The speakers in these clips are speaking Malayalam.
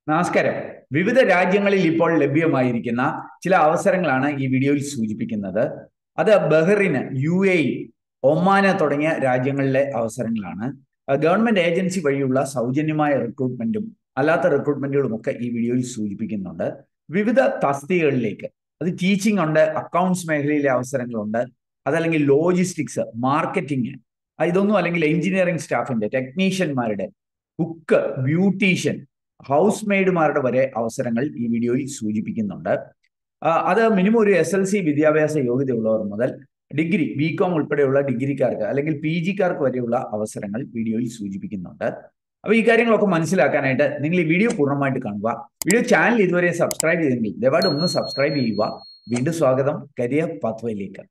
നമസ്കാരം വിവിധ രാജ്യങ്ങളിൽ ഇപ്പോൾ ലഭ്യമായിരിക്കുന്ന ചില അവസരങ്ങളാണ് ഈ വീഡിയോയിൽ സൂചിപ്പിക്കുന്നത് അത് ബഹ്റിന് യു എ ഒമാന് തുടങ്ങിയ രാജ്യങ്ങളിലെ അവസരങ്ങളാണ് ഗവൺമെന്റ് ഏജൻസി വഴിയുള്ള സൗജന്യമായ റിക്രൂട്ട്മെന്റും അല്ലാത്ത റിക്രൂട്ട്മെന്റുകളും ഒക്കെ ഈ വീഡിയോയിൽ സൂചിപ്പിക്കുന്നുണ്ട് വിവിധ തസ്തികകളിലേക്ക് അത് ടീച്ചിങ് ഉണ്ട് അക്കൗണ്ട്സ് മേഖലയിലെ അവസരങ്ങളുണ്ട് അതല്ലെങ്കിൽ ലോജിസ്റ്റിക്സ് മാർക്കറ്റിംഗ് ഇതൊന്നും അല്ലെങ്കിൽ എഞ്ചിനീയറിംഗ് സ്റ്റാഫിന്റെ ടെക്നീഷ്യന്മാരുടെ കുക്ക് ബ്യൂട്ടീഷ്യൻ ഹൗസ് മെയ്ഡുമാരുടെ വരെ അവസരങ്ങൾ ഈ വീഡിയോയിൽ സൂചിപ്പിക്കുന്നുണ്ട് അത് മിനിമം ഒരു എസ് എൽ സി വിദ്യാഭ്യാസ യോഗ്യതയുള്ളവർ മുതൽ ഡിഗ്രി ബി കോം ഉൾപ്പെടെയുള്ള ഡിഗ്രിക്കാർക്ക് അല്ലെങ്കിൽ പി ജിക്കാർക്ക് വരെയുള്ള അവസരങ്ങൾ വീഡിയോയിൽ സൂചിപ്പിക്കുന്നുണ്ട് അപ്പോൾ ഈ കാര്യങ്ങളൊക്കെ മനസ്സിലാക്കാനായിട്ട് നിങ്ങൾ ഈ വീഡിയോ പൂർണ്ണമായിട്ട് കാണുക വീഡിയോ ചാനൽ ഇതുവരെ സബ്സ്ക്രൈബ് ചെയ്തെങ്കിൽ ദയവായിട്ട് ഒന്ന് സബ്സ്ക്രൈബ് ചെയ്യുക വീണ്ടും സ്വാഗതം കരിയർ പാത്വയിലേക്ക്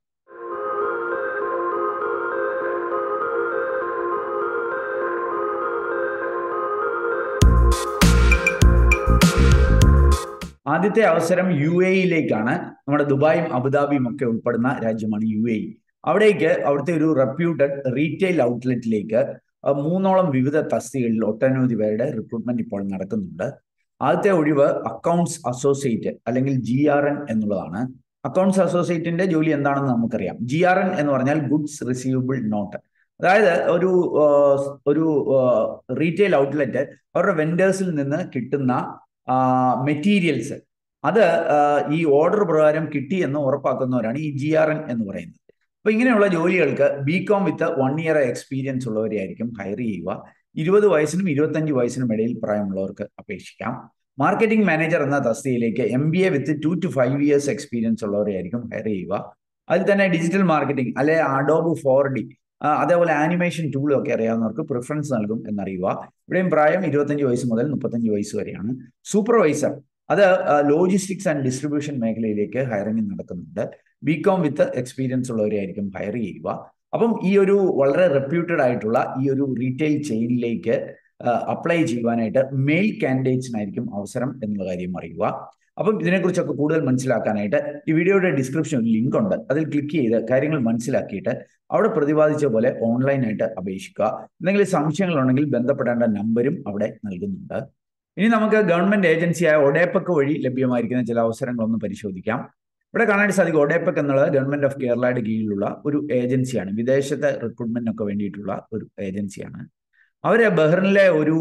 ആദ്യത്തെ അവസരം യു എയിലേക്കാണ് നമ്മുടെ ദുബായും അബുദാബിയും ഒക്കെ ഉൾപ്പെടുന്ന രാജ്യമാണ് യു എ അവിടേക്ക് അവിടുത്തെ ഒരു റെപ്യൂട്ടഡ് റീറ്റെയിൽ ഔട്ട്ലെറ്റിലേക്ക് മൂന്നോളം വിവിധ തസ്തികളിൽ ഒട്ടനവധി പേരുടെ റിക്രൂട്ട്മെന്റ് ഇപ്പോൾ നടക്കുന്നുണ്ട് ആദ്യത്തെ ഒഴിവ് അക്കൗണ്ട്സ് അസോസിയേറ്റ് അല്ലെങ്കിൽ ജി ആർ എൻ എന്നുള്ളതാണ് അക്കൗണ്ട്സ് അസോസിയേറ്റിന്റെ ജോലി എന്താണെന്ന് നമുക്കറിയാം ജി ആർ എൻ എന്ന് പറഞ്ഞാൽ ഗുഡ്സ് റിസീവബിൾ നോട്ട് അതായത് ഒരു ഒരു റീറ്റെയിൽ ഔട്ട്ലെറ്റ് അവരുടെ വെൻഡേഴ്സിൽ നിന്ന് കിട്ടുന്ന മെറ്റീരിയൽസ് അത് ഈ ഓർഡർ പ്രകാരം കിട്ടി എന്ന് ഉറപ്പാക്കുന്നവരാണ് ഈ ജി ആർ എൻ എന്ന് പറയുന്നത് അപ്പൊ ഇങ്ങനെയുള്ള ജോലികൾക്ക് B com with one year experience ഉള്ളവരെ ആയിരിക്കും ഹയർ ചെയ്യുക ഇരുപത് വയസ്സിനും ഇരുപത്തഞ്ച് വയസ്സിനും ഇടയിൽ പ്രായമുള്ളവർക്ക് അപേക്ഷിക്കാം മാർക്കറ്റിംഗ് മാനേജർ എന്ന തസ്തികയിലേക്ക് M B A with two two five years experience ഉള്ളവരെ ആയിരിക്കും ഹയർ ചെയ്യുക അതിൽ തന്നെ ഡിജിറ്റൽ മാർക്കറ്റിംഗ് അല്ലെ അഡോബ് ഫോർ ഡി അതേപോലെ ആനിമേഷൻ ടൂളും ഒക്കെ അറിയാവുന്നവർക്ക് പ്രിഫറൻസ് നൽകും എന്നറിയുക ഇവിടെയും പ്രായം ഇരുപത്തഞ്ച് വയസ്സ് മുതൽ മുപ്പത്തഞ്ച് വയസ്സ് വരെയാണ് സൂപ്പർവൈസർ അത് ലോജിസ്റ്റിക്സ് ആൻഡ് ഡിസ്ട്രിബ്യൂഷൻ മേഖലയിലേക്ക് ഹയറിംഗ് നടക്കുന്നുണ്ട് ബി കോം വിത്ത് എക്സ്പീരിയൻസ് ഉള്ളവരെ ആയിരിക്കും ഹയർ ചെയ്യുക അപ്പം ഈ ഒരു വളരെ റെപ്യൂട്ടഡ് ആയിട്ടുള്ള ഈ ഒരു റീറ്റെയിൽ ചെയിനിലേക്ക് അപ്ലൈ ചെയ്യുവാനായിട്ട് മെയിൽ കാൻഡിഡേറ്റ്സിനായിരിക്കും അവസരം എന്നുള്ള കാര്യം അറിയുക അപ്പം ഇതിനെക്കുറിച്ചൊക്കെ കൂടുതൽ മനസ്സിലാക്കാനായിട്ട് ഈ വീഡിയോയുടെ ഡിസ്ക്രിപ്ഷനിൽ ലിങ്ക് ഉണ്ട് അതിൽ ക്ലിക്ക് ചെയ്ത് കാര്യങ്ങൾ മനസ്സിലാക്കിയിട്ട് അവിടെ പ്രതിപാദിച്ച പോലെ ഓൺലൈനായിട്ട് അപേക്ഷിക്കുക എന്തെങ്കിലും സംശയങ്ങളുണ്ടെങ്കിൽ ബന്ധപ്പെടേണ്ട നമ്പരും അവിടെ നൽകുന്നുണ്ട് ഇനി നമുക്ക് ഗവൺമെന്റ് ഏജൻസിയായ ഒഡേപ്പക്ക് വഴി ലഭ്യമായിരിക്കുന്ന ചില അവസരങ്ങളൊന്ന് പരിശോധിക്കാം ഇവിടെ കാണാൻ സാധിക്കും ഒഡേപ്പക് എന്നുള്ളത് ഗവൺമെന്റ് ഓഫ് കേരളയുടെ കീഴിലുള്ള ഒരു ഏജൻസിയാണ് വിദേശത്തെ റിക്രൂട്ട്മെന്റിനൊക്കെ വേണ്ടിയിട്ടുള്ള ഒരു ഏജൻസിയാണ് അവര് ബഹ്റിനിലെ ഒരു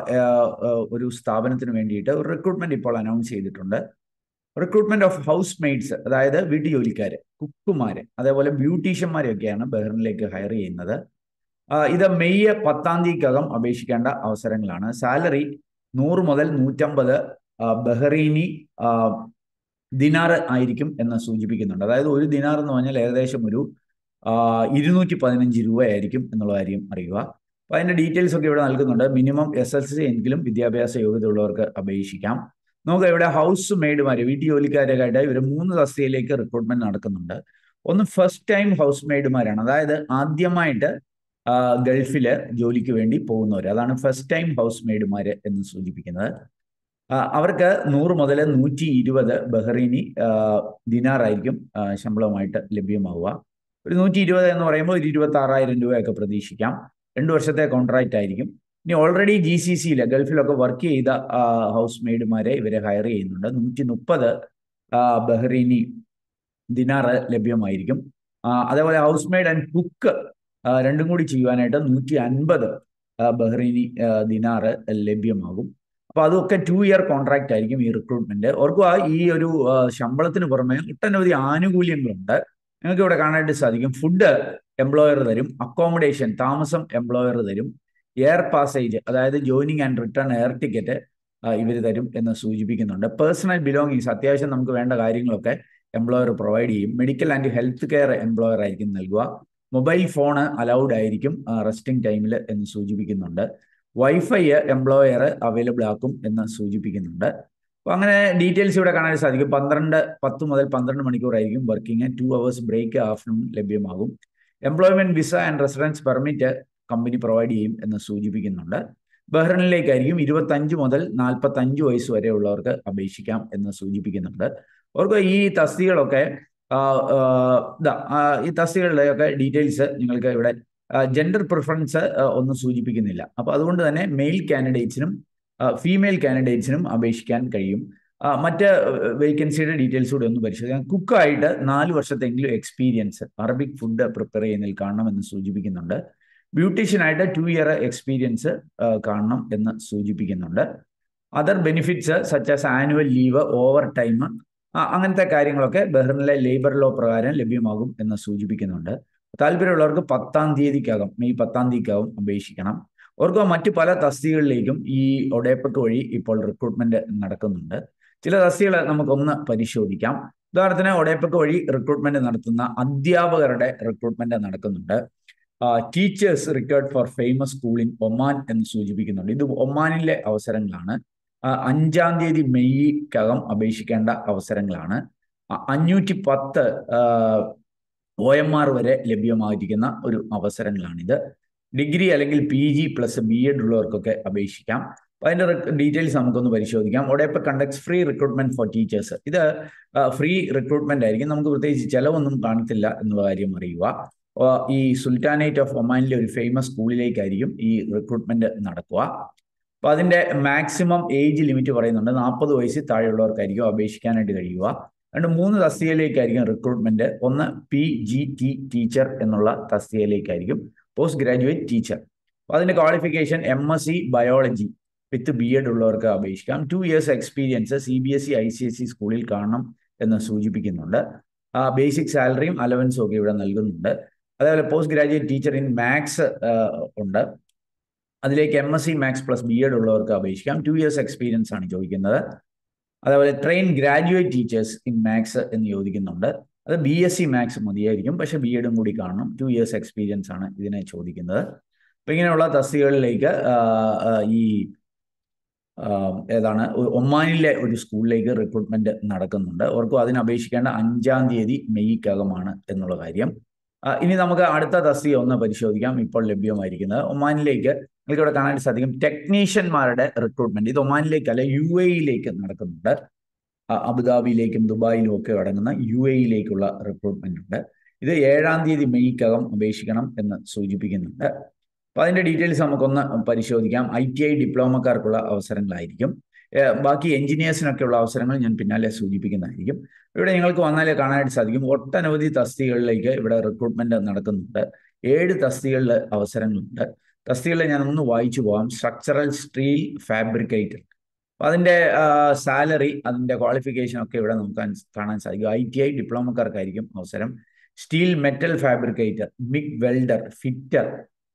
ഒരു സ്ഥാപനത്തിന് വേണ്ടിയിട്ട് ഒരു റിക്രൂട്ട്മെന്റ് ഇപ്പോൾ അനൗൺസ് ചെയ്തിട്ടുണ്ട് റിക്രൂട്ട്മെന്റ് ഓഫ് ഹൗസ് മെയ്ഡ്സ് അതായത് വീട്ടു ജോലിക്കാര് കുക്കുമാര് അതേപോലെ ബ്യൂട്ടീഷ്യന്മാരെയൊക്കെയാണ് ബഹ്റിനിലേക്ക് ഹയർ ചെയ്യുന്നത് ഇത് മെയ് പത്താം തീയതിക്കകം അപേക്ഷിക്കേണ്ട അവസരങ്ങളാണ് സാലറി നൂറ് മുതൽ നൂറ്റമ്പത് ബഹ്റീനി ദിനാർ ആയിരിക്കും എന്ന് സൂചിപ്പിക്കുന്നുണ്ട് അതായത് ഒരു ദിനാർ എന്ന് പറഞ്ഞാൽ ഏകദേശം ഒരു ഇരുന്നൂറ്റി പതിനഞ്ച് രൂപയായിരിക്കും എന്നുള്ള കാര്യം അറിയുക അപ്പോൾ അതിൻ്റെ ഡീറ്റെയിൽസ് ഒക്കെ ഇവിടെ നൽകുന്നുണ്ട് മിനിമം എസ് എൽ സി എങ്കിലും വിദ്യാഭ്യാസ യോഗ്യത ഉള്ളവർക്ക് അപേക്ഷിക്കാം നമുക്ക് ഇവിടെ ഹൗസ് മെയ്ഡുമാർ വീട്ടു ജോലിക്കാരൊക്കെ ആയിട്ട് ഇവർ മൂന്ന് തസ്തികയിലേക്ക് റിക്രൂട്ട്മെന്റ് നടക്കുന്നുണ്ട് ഒന്ന് ഫസ്റ്റ് ടൈം ഹൗസ് മെയ്ഡുമാരാണ് അതായത് ആദ്യമായിട്ട് ഗൾഫില് ജോലിക്ക് വേണ്ടി പോകുന്നവർ അതാണ് ഫസ്റ്റ് ടൈം ഹൗസ് മെയ്ഡുമാർ എന്ന് സൂചിപ്പിക്കുന്നത് അവർക്ക് നൂറ് മുതൽ നൂറ്റി ഇരുപത് ബഹ്റീനി ദിനാറായിരിക്കും ശമ്പളമായിട്ട് ലഭ്യമാവുക ഒരു നൂറ്റി ഇരുപത് എന്ന് പറയുമ്പോൾ ഒരു ഇരുപത്തി ആറായിരം രൂപയൊക്കെ പ്രതീക്ഷിക്കാം രണ്ട് വർഷത്തെ കോൺട്രാക്റ്റ് ആയിരിക്കും ഇനി ഓൾറെഡി ജി സി സിയിൽ ഗൾഫിലൊക്കെ വർക്ക് ചെയ്ത ഹൗസ് മെയ്ഡുമാരെ ഇവരെ ഹയർ ചെയ്യുന്നുണ്ട് നൂറ്റി മുപ്പത് ബഹ്റീനി ദിനാറ് ലഭ്യമായിരിക്കും അതേപോലെ ഹൗസ് മെയ്ഡ് ആൻഡ് കുക്ക് രണ്ടും കൂടി ചെയ്യുവാനായിട്ട് നൂറ്റി അൻപത് ബഹ്റീനി ദിനാറ് ലഭ്യമാകും അപ്പോൾ അതൊക്കെ ടു ഇയർ കോൺട്രാക്റ്റ് ആയിരിക്കും ഈ റിക്രൂട്ട്മെന്റ് ഓർക്കുക ഈ ഒരു ശമ്പളത്തിന് പുറമെ ഒട്ടനവധി ആനുകൂല്യങ്ങളുണ്ട് നിങ്ങൾക്ക് ഇവിടെ കാണാനായിട്ട് സാധിക്കും ഫുഡ് എംപ്ലോയർ തരും അക്കോമഡേഷൻ താമസം എംപ്ലോയർ തരും എയർ പാസേജ് അതായത് joining and return air ticket ഇവർ തരും എന്ന് സൂചിപ്പിക്കുന്നുണ്ട് പേഴ്സണൽ ബിലോങ്ങിങ്സ് അത്യാവശ്യം നമുക്ക് വേണ്ട കാര്യങ്ങളൊക്കെ എംപ്ലോയർ പ്രൊവൈഡ് ചെയ്യും medical and health care employer ആയിരിക്കും നൽകുക മൊബൈൽ ഫോൺ അലൗഡ് ആയിരിക്കും റെസ്റ്റിംഗ് ടൈമിൽ എന്ന് സൂചിപ്പിക്കുന്നുണ്ട് വൈഫൈ എംപ്ലോയർ അവൈലബിൾ ആക്കും എന്ന് സൂചിപ്പിക്കുന്നുണ്ട് അപ്പോൾ അങ്ങനെ ഡീറ്റെയിൽസ് ഇവിടെ കാണാൻ സാധിക്കും പന്ത്രണ്ട് പത്ത് മുതൽ പന്ത്രണ്ട് മണിക്കൂറായിരിക്കും working two hours break afternoon ലഭ്യമാകും employment visa and residence permit company provide ചെയ്യും എന്ന് സൂചിപ്പിക്കുന്നുണ്ട് ബഹ്റിനിലേക്കായിരിക്കും ഇരുപത്തഞ്ച് മുതൽ നാൽപ്പത്തഞ്ച് വയസ്സ് വരെ ഉള്ളവർക്ക് അപേക്ഷിക്കാം എന്ന് സൂചിപ്പിക്കുന്നുണ്ട് അവർക്ക് ഈ തസ്തികളൊക്കെ ഈ തസ്തികളുടെയൊക്കെ ഡീറ്റെയിൽസ് നിങ്ങൾക്ക് ഇവിടെ ജെൻഡർ പ്രിഫറൻസ് ഒന്നും സൂചിപ്പിക്കുന്നില്ല അപ്പോൾ അതുകൊണ്ട് തന്നെ മെയിൽ കാൻഡിഡേറ്റ്സിനും ഫീമെയിൽ കാൻഡിഡേറ്റ്സിനും അപേക്ഷിക്കാൻ കഴിയും മറ്റ് വേക്കൻസിയുടെ ഡീറ്റെയിൽസ് കൂടെ ഒന്ന് പരിശോധിക്കാം കുക്കായിട്ട് നാല് വർഷത്തെങ്കിലും എക്സ്പീരിയൻസ് അറബിക് ഫുഡ് പ്രിപ്പയർ ചെയ്യുന്നതിൽ കാണണമെന്ന് സൂചിപ്പിക്കുന്നുണ്ട് ബ്യൂട്ടീഷ്യനായിട്ട് ടു ഇയർ എക്സ്പീരിയൻസ് കാണണം എന്ന് സൂചിപ്പിക്കുന്നുണ്ട് other benefits such as annual leave overtime അങ്ങനത്തെ കാര്യങ്ങളൊക്കെ ബഹ്റിനിലെ ലേബർ ലോ പ്രകാരം ലഭ്യമാകും എന്ന് സൂചിപ്പിക്കുന്നുണ്ട് താല്പര്യമുള്ളവർക്ക് പത്താം തീയതിക്കകം മെയ് പത്താം തീയതിക്കകം അപേക്ഷിക്കണം അവർക്ക് മറ്റ് പല തസ്തികകളിലേക്കും ഈ ഒഡേപ്പക്ക് വഴി ഇപ്പോൾ റിക്രൂട്ട്മെന്റ് നടക്കുന്നുണ്ട് ചില തസ്തികൾ നമുക്കൊന്ന് പരിശോധിക്കാം ഉദാഹരണത്തിന് ഒഡേപ്പക്ക് വഴി റിക്രൂട്ട്മെന്റ് നടത്തുന്ന അധ്യാപകരുടെ റിക്രൂട്ട്മെന്റ് നടക്കുന്നുണ്ട് teachers required for famous school in Oman എന്ന് സൂചിപ്പിക്കുന്നുണ്ട് ഇത് ഒമാനിലെ അവസരങ്ങളാണ് അഞ്ചാം തീയതി മെയ്ക്കകം അപേക്ഷിക്കേണ്ട അവസരങ്ങളാണ് അഞ്ഞൂറ്റി പത്ത് ഒ എം ആർ വരെ ലഭ്യമായിരിക്കുന്ന ഒരു അവസരങ്ങളാണിത് ഡിഗ്രി അല്ലെങ്കിൽ P G plus B Ed ഉള്ളവർക്കൊക്കെ അപേക്ഷിക്കാം അപ്പോൾ അതിൻ്റെ ഡീറ്റെയിൽസ് നമുക്കൊന്ന് പരിശോധിക്കാം ODEPC conducts free recruitment for teachers ഇത് ഫ്രീ റിക്രൂട്ട്മെന്റ് ആയിരിക്കും നമുക്ക് പ്രത്യേകിച്ച് ചിലവൊന്നും കാണത്തില്ല എന്നുള്ള കാര്യം അറിയുക ഈ സുൽത്താനേറ്റ് ഓഫ് ഒമാനിലെ ഒരു ഫേമസ് സ്കൂളിലേക്കായിരിക്കും ഈ റിക്രൂട്ട്മെന്റ് നടക്കുക അപ്പോൾ അതിന്റെ മാക്സിമം ഏജ് ലിമിറ്റ് പറയുന്നുണ്ട് നാൽപ്പത് വയസ്സിൽ താഴെയുള്ളവർക്കായിരിക്കും അപേക്ഷിക്കാനായിട്ട് കഴിയുക രണ്ട് മൂന്ന് തസ്തികയിലേക്കായിരിക്കും റിക്രൂട്ട്മെന്റ് ഒന്ന് പി ജി ടി ടീച്ചർ എന്നുള്ള തസ്തികയിലേക്കായിരിക്കും പോസ്റ്റ് ഗ്രാജുവേറ്റ് ടീച്ചർ അപ്പോൾ അതിന്റെ qualification M S C biology with B Ed ഉള്ളവർക്ക് അപേക്ഷിക്കാം two years experience C B S E I C S E സ്കൂളിൽ കാണണം എന്ന് സൂചിപ്പിക്കുന്നുണ്ട് ബേസിക് സാലറിയും അലവൻസും ഒക്കെ ഇവിടെ നൽകുന്നുണ്ട് അതേപോലെ post graduate teacher in maths ഉണ്ട് അതിലേക്ക് M S C maths plus B Ed ഉള്ളവർക്ക് അപേക്ഷിക്കാം ടു ഇയേഴ്സ് എക്സ്പീരിയൻസ് ആണ് ചോദിക്കുന്നത് അതേപോലെ train graduate teachers in maths എന്ന് ചോദിക്കുന്നുണ്ട് അത് ബി എസ് സി മാത്സ് മതിയായിരിക്കും പക്ഷെ ബി എഡും കൂടി കാണണം ടു ഇയേഴ്സ് എക്സ്പീരിയൻസ് ആണ് ഇതിനെ ചോദിക്കുന്നത് അപ്പം ഇങ്ങനെയുള്ള തസ്തികകളിലേക്ക് ഈ ഏതാണ് ഒമാനിലെ ഒരു സ്കൂളിലേക്ക് റിക്രൂട്ട്മെന്റ് നടക്കുന്നുണ്ട് അവർക്കും അതിന് അപേക്ഷിക്കേണ്ട അഞ്ചാം തീയതി മെയ്ക്കകമാണ് എന്നുള്ള കാര്യം ഇനി നമുക്ക് അടുത്ത തസ്തിക ഒന്ന് പരിശോധിക്കാം ഇപ്പോൾ ലഭ്യമായിരിക്കുന്നത് ഒമാനിലേക്ക് നിങ്ങൾക്ക് ഇവിടെ കാണാൻ സാധിക്കും ടെക്നീഷ്യന്മാരുടെ റിക്രൂട്ട്മെന്റ് ഇത് ഒമാനിലേക്കല്ല യു എയിലേക്ക് നടക്കുന്നുണ്ട് അബുദാബിയിലേക്കും ദുബായിലും ഒക്കെ അടങ്ങുന്ന യു എയിലേക്കുള്ള റിക്രൂട്ട്മെന്റ് ഉണ്ട് ഇത് ഏഴാം തീയതി മെയ്ക്കകം അപേക്ഷിക്കണം എന്ന് സൂചിപ്പിക്കുന്നുണ്ട് അപ്പോൾ അതിന്റെ ഡീറ്റെയിൽസ് നമുക്കൊന്ന് പരിശോധിക്കാം ഐ ടി ഐ ഡിപ്ലോമക്കാർക്കുള്ള അവസരങ്ങളായിരിക്കും ബാക്കി എഞ്ചിനീയേഴ്സിനൊക്കെയുള്ള അവസരങ്ങൾ ഞാൻ പിന്നാലെ സൂചിപ്പിക്കുന്നതായിരിക്കും ഇവിടെ നിങ്ങൾക്ക് വന്നാലേ കാണാനായിട്ട് സാധിക്കും ഒട്ടനവധി തസ്തികകളിലേക്ക് ഇവിടെ റിക്രൂട്ട്മെന്റ് നടക്കുന്നുണ്ട് ഏഴ് തസ്തികളിൽ അവസരങ്ങളുണ്ട് തസ്തികളിൽ ഞാൻ ഒന്ന് വായിച്ചു പോകാം സ്ട്രക്ചറൽ സ്റ്റീൽ ഫാബ്രിക്കേറ്റർ അപ്പം അതിൻ്റെ സാലറി അതിൻ്റെ ക്വാളിഫിക്കേഷൻ ഒക്കെ ഇവിടെ നോക്കാൻ കാണാൻ സാധിക്കും ഐ ടി ഐ ഡിപ്ലോമക്കാർക്കായിരിക്കും അവസരം steel metal fabricator MIG welder fitter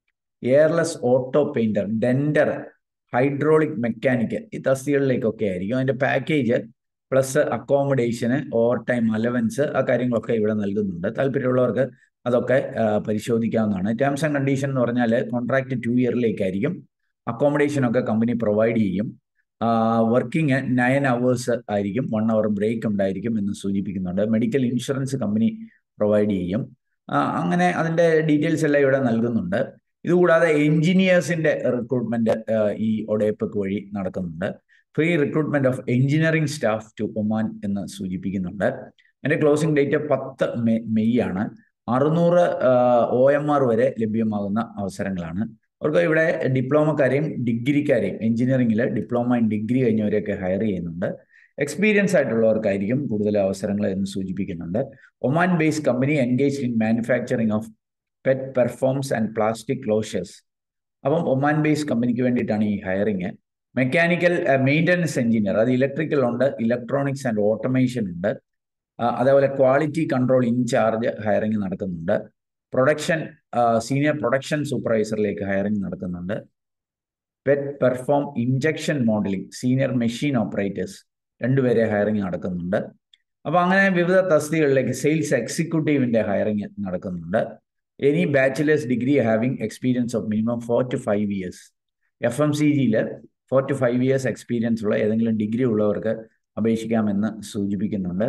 airless auto painter denter hydraulic mechanic ഈ തസ്തികളിലേക്കൊക്കെ ആയിരിക്കും അതിൻ്റെ പാക്കേജ് പ്ലസ് അക്കോമഡേഷന് ഓവർ ടൈം അലവൻസ് ആ കാര്യങ്ങളൊക്കെ ഇവിടെ നൽകുന്നുണ്ട് താല്പര്യമുള്ളവർക്ക് അതൊക്കെ പരിശോധിക്കാവുന്നതാണ് ടേംസ് ആൻഡ് കണ്ടീഷൻ എന്ന് പറഞ്ഞാൽ കോൺട്രാക്ട് ടു ഇയറിലേക്കായിരിക്കും അക്കോമഡേഷൻ ഒക്കെ കമ്പനി പ്രൊവൈഡ് ചെയ്യും വർക്കിംഗ് നയൻ അവേഴ്സ് ആയിരിക്കും വൺ അവർ ബ്രേക്ക് ഉണ്ടായിരിക്കും എന്ന് സൂചിപ്പിക്കുന്നുണ്ട് മെഡിക്കൽ ഇൻഷുറൻസ് കമ്പനി പ്രൊവൈഡ് ചെയ്യും അങ്ങനെ അതിൻ്റെ ഡീറ്റെയിൽസ് എല്ലാം ഇവിടെ നൽകുന്നുണ്ട് ഇതുകൂടാതെ എഞ്ചിനീയേഴ്സിന്റെ റിക്രൂട്ട്മെന്റ് ഈ ഒഡേപ്പക്ക് വഴി നടക്കുന്നുണ്ട് free recruitment of engineering staff to Oman എന്ന് സൂചിപ്പിക്കുന്നുണ്ട് അതിന്റെ ക്ലോസിംഗ് ഡേറ്റ് പത്ത് മെയ് ആണ് അറുന്നൂറ് ഒ എം ആർ വരെ ലഭ്യമാകുന്ന അവസരങ്ങളാണ് അവർക്ക് ഇവിടെ ഡിപ്ലോമക്കാരെയും ഡിഗ്രിക്കാരെയും എഞ്ചിനീയറിംഗിൽ ഡിപ്ലോമ ഇൻ ഡിഗ്രി കഴിഞ്ഞവരെയൊക്കെ ഹയർ ചെയ്യുന്നുണ്ട് എക്സ്പീരിയൻസ് ആയിട്ടുള്ളവർക്കായിരിക്കും കൂടുതൽ അവസരങ്ങൾ എന്ന് സൂചിപ്പിക്കുന്നുണ്ട് Oman based company engage in manufacturing of PET preforms and plastic closures അപ്പം ഒമാൻ ബേസ്ഡ് കമ്പനിക്ക് വേണ്ടിയിട്ടാണ് ഈ ഹയറിങ് മെക്കാനിക്കൽ മെയിൻ്റനൻസ് എഞ്ചിനീയർ അത് ഇലക്ട്രിക്കൽ ഉണ്ട് ഇലക്ട്രോണിക്സ് ആൻഡ് ഓട്ടോമേഷൻ ഉണ്ട് അതേപോലെ ക്വാളിറ്റി കൺട്രോൾ ഇൻചാർജ് ഹയറിംഗ് നടക്കുന്നുണ്ട് പ്രൊഡക്ഷൻ സീനിയർ പ്രൊഡക്ഷൻ സൂപ്പർവൈസറിലേക്ക് ഹയറിംഗ് നടക്കുന്നുണ്ട് PET preform injection modelling senior machine operators രണ്ടുപേരെ ഹയറിംഗ് നടക്കുന്നുണ്ട് അപ്പോൾ അങ്ങനെ വിവിധ തസ്തികളിലേക്ക് സെയിൽസ് എക്സിക്യൂട്ടീവിൻ്റെ ഹയറിംഗ് നടക്കുന്നുണ്ട് any bachelor's degree having experience of minimum four to five years F M C ജിയിൽ four to five years experience ഉള്ള ഏതെങ്കിലും ഡിഗ്രി ഉള്ളവർക്ക് അപേക്ഷിക്കാമെന്ന് സൂചിപ്പിക്കുന്നുണ്ട്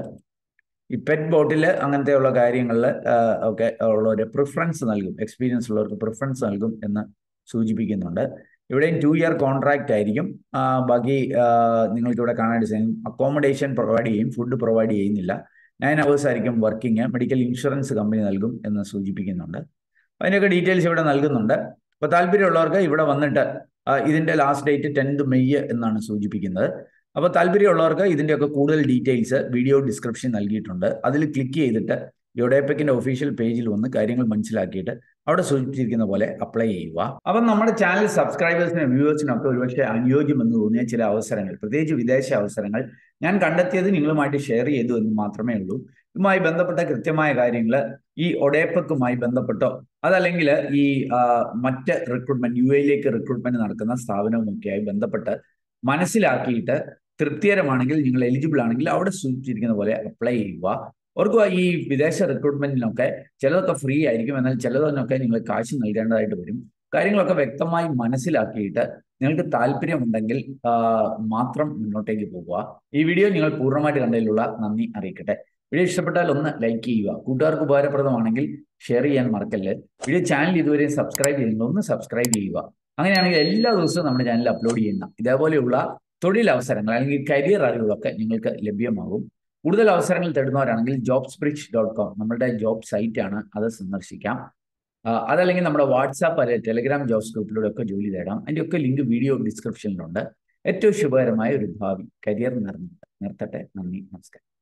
ഈ പെറ്റ് ബോട്ടിൽ അങ്ങനത്തെയുള്ള കാര്യങ്ങളിൽ ഒക്കെ ഉള്ളവർ പ്രിഫറൻസ് നൽകും എക്സ്പീരിയൻസ് ഉള്ളവർക്ക് പ്രിഫറൻസ് നൽകും എന്ന് സൂചിപ്പിക്കുന്നുണ്ട് ഇവിടെയും ടു ഇയർ കോൺട്രാക്റ്റ് ആയിരിക്കും ബാക്കി നിങ്ങൾക്ക് ഇവിടെ കാണാനായിട്ട് സാധിക്കും അക്കോമഡേഷൻ പ്രൊവൈഡ് ചെയ്യും ഫുഡ് പ്രൊവൈഡ് ചെയ്യുന്നില്ല നയൻ അവേഴ്സ് ആയിരിക്കും വർക്കിംഗ് മെഡിക്കൽ ഇൻഷുറൻസ് കമ്പനി നൽകും എന്ന് സൂചിപ്പിക്കുന്നുണ്ട് അതിൻ്റെയൊക്കെ ഡീറ്റെയിൽസ് ഇവിടെ നൽകുന്നുണ്ട് അപ്പോൾ താല്പര്യമുള്ളവർക്ക് ഇവിടെ വന്നിട്ട് ഇതിന്റെ ലാസ്റ്റ് ഡേറ്റ് ടെൻത്ത് മെയ് എന്നാണ് സൂചിപ്പിക്കുന്നത് അപ്പോൾ താല്പര്യമുള്ളവർക്ക് ഇതിൻ്റെയൊക്കെ കൂടുതൽ ഡീറ്റെയിൽസ് വീഡിയോ ഡിസ്ക്രിപ്ഷൻ നൽകിയിട്ടുണ്ട് അതിൽ ക്ലിക്ക് ചെയ്തിട്ട് യോഡേപ്പക്കിന്റെ ഒഫീഷ്യൽ പേജിൽ വന്ന് കാര്യങ്ങൾ മനസ്സിലാക്കിയിട്ട് അവിടെ സൂചിപ്പിച്ചിരിക്കുന്ന പോലെ അപ്ലൈ ചെയ്യുക അപ്പം നമ്മുടെ ചാനൽ സബ്സ്ക്രൈബേഴ്സിനും വ്യൂവേഴ്സിനും ഒക്കെ ഒരുപക്ഷെ അനുയോജ്യമെന്ന് തോന്നിയ ചില അവസരങ്ങൾ പ്രത്യേകിച്ച് വിദേശ അവസരങ്ങൾ ഞാൻ കണ്ടെത്തിയത് നിങ്ങളുമായിട്ട് ഷെയർ ചെയ്തു എന്ന് മാത്രമേ ഉള്ളൂ ഇതുമായി ബന്ധപ്പെട്ട കൃത്യമായ കാര്യങ്ങൾ ഈ ഒഡേപ്പക്കുമായി ബന്ധപ്പെട്ടോ അതല്ലെങ്കിൽ ഈ മറ്റ് റിക്രൂട്ട്മെന്റ് യു എയിലേക്ക് റിക്രൂട്ട്മെന്റ് നടക്കുന്ന സ്ഥാപനവുമൊക്കെയായി ബന്ധപ്പെട്ട് മനസ്സിലാക്കിയിട്ട് തൃപ്തികരമാണെങ്കിൽ നിങ്ങൾ എലിജിബിൾ ആണെങ്കിൽ അവിടെ സൂചിപ്പിച്ചിരിക്കുന്ന പോലെ അപ്ലൈ ചെയ്യുക ഓർക്കുക ഈ വിദേശ റിക്രൂട്ട്മെന്റിനൊക്കെ ചിലതൊക്കെ ഫ്രീ ആയിരിക്കും എന്നാൽ ചിലതിനൊക്കെ നിങ്ങൾ കാശ് നൽകേണ്ടതായിട്ട് വരും കാര്യങ്ങളൊക്കെ വ്യക്തമായി മനസ്സിലാക്കിയിട്ട് നിങ്ങൾക്ക് താല്പര്യമുണ്ടെങ്കിൽ മാത്രം മുന്നോട്ടേക്ക് പോകുക ഈ വീഡിയോ നിങ്ങൾ പൂർണ്ണമായിട്ട് കണ്ടതിലുള്ള നന്ദി അറിയിക്കട്ടെ വീഡിയോ ഇഷ്ടപ്പെട്ടാൽ ഒന്ന് ലൈക്ക് ചെയ്യുക കൂട്ടുകാർക്ക് ഉപകാരപ്രദമാണെങ്കിൽ ഷെയർ ചെയ്യാൻ മറക്കല്ല് വീഡിയോ ചാനൽ ഇതുവരെ സബ്സ്ക്രൈബ് ചെയ്യുന്നത് ഒന്ന് സബ്സ്ക്രൈബ് ചെയ്യുക അങ്ങനെയാണെങ്കിൽ എല്ലാ ദിവസവും നമ്മുടെ ചാനലിൽ അപ്ലോഡ് ചെയ്യുന്ന ഇതേപോലെയുള്ള തൊഴിലവസരങ്ങൾ അല്ലെങ്കിൽ കരിയർ അറിവുകളൊക്കെ നിങ്ങൾക്ക് ലഭ്യമാകും കൂടുതൽ അവസരങ്ങൾ തേടുന്നവരാണെങ്കിൽ ജോബ്സ് ബ്രിഡ്ജ് ഡോട്ട് കോം നമ്മുടെ ജോബ് സൈറ്റ് ആണ് അത് സന്ദർശിക്കാം അതല്ലെങ്കിൽ നമ്മുടെ വാട്സാപ്പ് അല്ലെങ്കിൽ ടെലിഗ്രാം ജോബ്സ് ഗ്രൂപ്പിലൂടെ ഒക്കെ ജോലി തേടാം അതിൻ്റെ ഒക്കെ ലിങ്ക് വീഡിയോ ഡിസ്ക്രിപ്ഷനിലുണ്ട് ഏറ്റവും ശുഭകരമായ ഒരു ഭാവി കരിയർ നിർത്തട്ടെ നന്ദി നമസ്കാരം